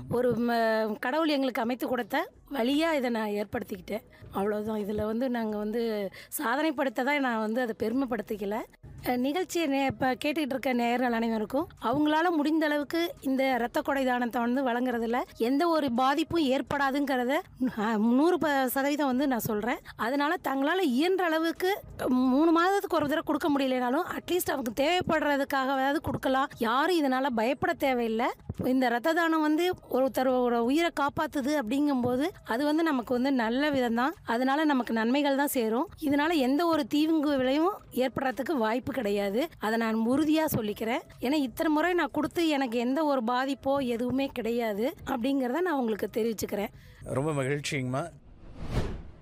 ஒரு ம- கடவுள் எங்களுக்கு அமைத்து கொடுத்த வழியாக இதை நான் ஏற்படுத்திக்கிட்டேன் அவ்வளோதான் இதில் வந்து நாங்கள் வந்து சாதனை படுத்ததான் நான் வந்து அதை பெருமைப்படுத்திக்கல அஹ் நிகழ்ச்சியை நே இப்போ கேட்டுக்கிட்டு இருக்க நேயர்கள் அனைவருக்கும் அவங்களால முடிந்த அளவுக்கு இந்த இரத்த கொடை தானத்தை வந்து வழங்குறதுல எந்த ஒரு பாதிப்பும் ஏற்படாதுங்கிறத அஹ், நூறு ப சதவீதம் வந்து நான் சொல்கிறேன் அதனால தங்களால் இயன்ற அளவுக்கு மூணு மாதத்துக்கு ஒரு தடவை கொடுக்க முடியலனாலும் அட்லீஸ்ட் அவங்க தேவைப்படுறதுக்காகவாவது கொடுக்கலாம் யாரும் இதனால் பயப்பட தேவையில்லை இந்த ரத்த தானம் வந்து ஒருத்தரோட உயிரை காப்பாத்துது அப்படிங்கும்போது அது வந்து நமக்கு வந்து நல்ல விதம் தான் அதனால நமக்கு நன்மைகள் தான் சேரும் இதனால எந்த ஒரு தீங்கு விளைவும் ஏற்படுறதுக்கு வாய்ப்பு கிடையாது அதை நான் உறுதியாக சொல்லிக்கிறேன் ஏன்னா இத்தனை முறை நான் கொடுத்து எனக்கு எந்த ஒரு பாதிப்போ எதுவுமே கிடையாது அப்படிங்கிறத நான் உங்களுக்கு தெரிவிச்சுக்கிறேன் ரொம்ப மகிழ்ச்சிங்கம்மா